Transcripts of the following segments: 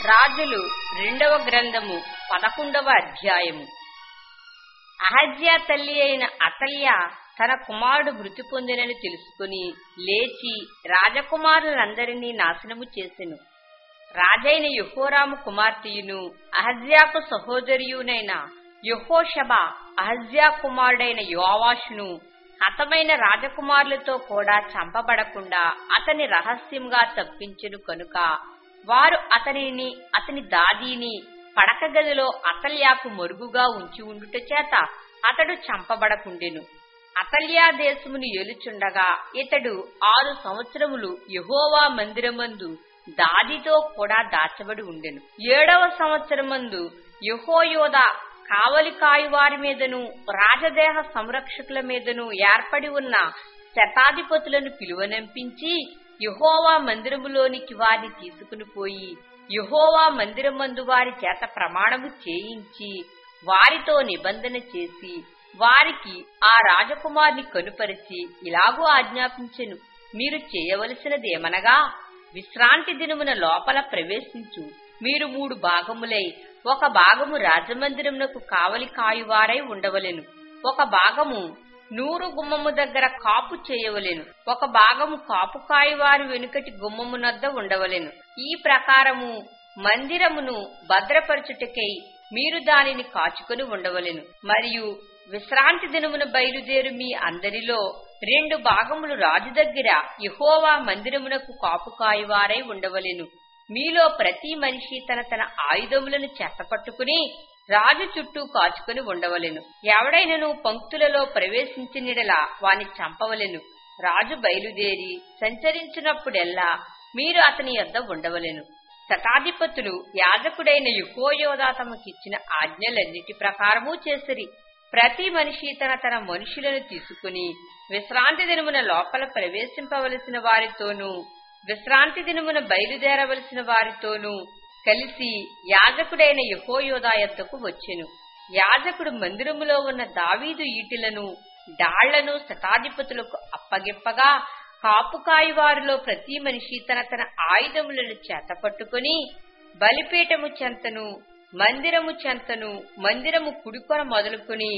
రాజులు రెండవ గ్రంథము పదకొండవ అధ్యాయము అహజ్యా తల్లి అయిన అతల్య తన కుమారుడు మృతి పొందినని తెలుసుకుని లేచి రాజకుమారులందరినీ నాశనము చేసెను రాజైన యుహోరాము కుమార్తెయును అహజ్యాకు సహోదరియునైన యుహోషబ అహజ్యా కుమారుడైన యోవాషును హతమైన రాజకుమారులతో కూడా చంపబడకుండా అతని రహస్యంగా తప్పించెను కనుక వారు అతనిని అతని దాదీని పడక గదిలో అతల్యాకు మరుగుగా ఉంచి ఉండుట చేత అతడు చంపబడకుండెను అతల్యా దేశమును ఏలుచుండగా ఇతడు ఆరు సంవత్సరములు యహోవా మందిరమందు దాదితో కూడా దాచబడి ఉండెను ఏడవ సంవత్సరమందు యహోయోద కావలి కాయువారి మీదను రాజదేహ సంరక్షకుల మీదను ఏర్పడి ఉన్న శతాధిపతులను పిలువనంపించి యహోవా మందిరములోనికి వారిని తీసుకుని పోయి యహోవా మందిరమందు వారి చేత ప్రమాణము చేయించి వారితో నిబంధన చేసి వారికి ఆ రాజకుమారిని కనుపరిచి ఇలాగూ ఆజ్ఞాపించెను మీరు చేయవలసినదేమనగా విశ్రాంతి దినమున లోపల ప్రవేశించు మీరు మూడు భాగములై ఒక భాగము రాజమందిరమునకు కావలి కాయువారై ఉండవలెను ఒక భాగము నూరు గుమ్మము దగ్గర కాపు చేయవలెను ఒక భాగము కాపు కాయువారు వెనుకటి గుమ్మమునద్ద ఉండవలెను ఈ ప్రకారము మందిరమును భద్రపరచుటకై మీరు దానిని కాచుకొని ఉండవలెను మరియు విశ్రాంతి దినమున బయలుదేరు మీ అందరిలో రెండు భాగములు రాజు దగ్గర యహోవా మందిరమునకు కాపు కాయువారై ఉండవలెను మీలో ప్రతి మనిషి తన తన ఆయుధములను చెత్తపట్టుకుని రాజు చుట్టూ కాచుకుని ఉండవలెను ఎవడైనను పంక్తులలో ప్రవేశించినడలా వాని చంపవలెను రాజు బయలుదేరి సంచరించినప్పుడెల్లా మీరు అతని యొద్ద ఉండవలెను శతాధిపతులు యాజకుడైన యుహోయోధా తమకిచ్చిన ఆజ్ఞలన్నిటి ప్రకారము చేసిరి ప్రతి మనిషి తన తన మనుషులను తీసుకుని విశ్రాంతి దినమున లోపల ప్రవేశింపవలసిన వారితోనూ విశ్రాంతి దినమున బయలుదేరవలసిన వారితోనూ కలిసి యాజకుడైన యహోయోధా యొద్దకు వచ్చెను యాజకుడు మందిరములో ఉన్న దావీదు ఈటిలను డాళ్లను శతాధిపతులకు అప్పగిప్పగా కాపుకాయి వారిలో ప్రతి మనిషి తన తన ఆయుధములను చేతపట్టుకుని బలిపీఠము చెంతను మందిరము చెంతను మందిరము కుడికొన మొదలుకొని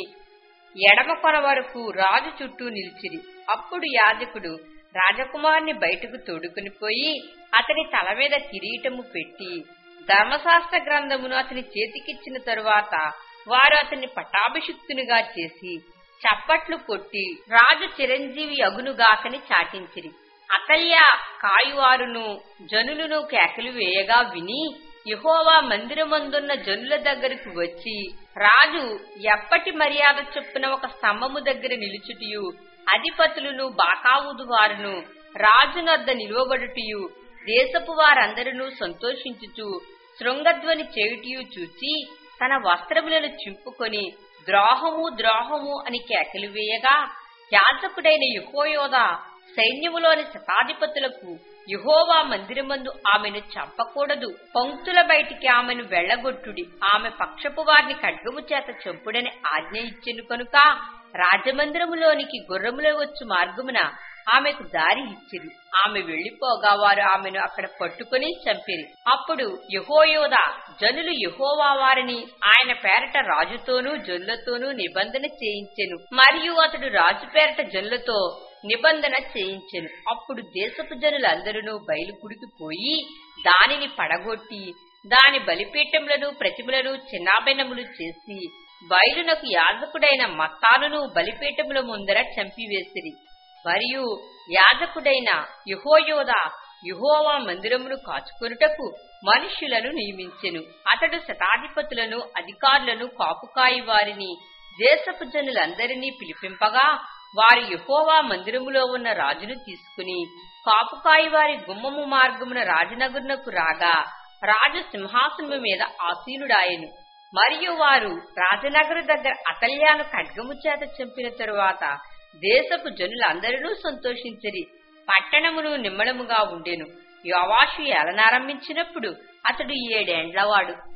ఎడమ కొన వరకు రాజు చుట్టూ నిలిచిరి అప్పుడు యాజకుడు రాజకుమార్ని బయటకు తోడుకుని పోయి అతని తల మీద కిరీటము పెట్టి ధర్మశాస్త్ర గ్రంథమును అతని చేతికిచ్చిన తరువాత వారు అతన్ని పటాభిషిక్తునిగా చేసి చప్పట్లు కొట్టి రాజు చిరంజీవి అగునుగాకని చాటించిరి అతల్య కాయువారును జనులను కేకలు వేయగా విని యహోవా మందిరమందున్న జనుల దగ్గరకు వచ్చి రాజు ఎప్పటి మర్యాద చొప్పున ఒక స్తంభము దగ్గర నిలుచుటియు అధిపతులను బాకావుదు వారును రాజునొద్ద నిలువబడుటియు దేశపు వారందరూ సంతోషించుచు శృంగధ్వని చేయుటియు చూచి తన వస్త్రములను చింపుకొని ద్రోహము ద్రోహము అని కేకలు వేయగా యాజకుడైన యుహోయోధ సైన్యములోని శతాధిపతులకు యుహోవా మందిరమందు ఆమెను చంపకూడదు పంక్తుల బయటికి ఆమెను వెళ్లగొట్టుడి ఆమె పక్షపు వారిని ఖడ్గము చేత చంపుడని ఆజ్ఞ ఇచ్చెను కనుక రాజమందిరములోనికి గుర్రములో వచ్చు మార్గమున ఆమెకు దారి ఇచ్చిరి ఆమె వెళ్లిపోగా వారు ఆమెను అక్కడ పట్టుకుని చంపిరి అప్పుడు యహోయోద జనులు యహోవా వారిని ఆయన పేరట రాజుతోనూ జనులతోనూ నిబంధన చేయించెను మరియు అతడు రాజు పేరట జనులతో నిబంధన చేయించెను అప్పుడు దేశపు జనులందరూ బయలుకుడికి పోయి దానిని పడగొట్టి దాని బలిపీఠములను ప్రతిమలను చిన్నాభిన్నములు చేసి బయలునకు యాజకుడైన మత్తానును బలిపీఠముల ముందర చంపివేసిరి మరియు యాజకుడైన యుహోయోద యుహోవా మందిరమును కాచుకొనుటకు మనుష్యులను నియమించెను అతడు శతాధిపతులను అధికారులను కాపుకాయి వారిని దేశపు జనులందరినీ పిలిపింపగా వారు యహోవా మందిరములో ఉన్న రాజును తీసుకుని కాపుకాయి వారి గుమ్మము మార్గమున రాజనగరునకు రాగా రాజు సింహాసనము మీద ఆసీనుడాయెను మరియు వారు రాజనగరు దగ్గర అతల్యాను ఖడ్గము చేత చంపిన తరువాత దేశపు జనులందరూ సంతోషించిరి పట్టణమును నిమ్మళముగా ఉండెను యోవాషు ఏలనారంభించినప్పుడు అతడు ఏడేండ్లవాడు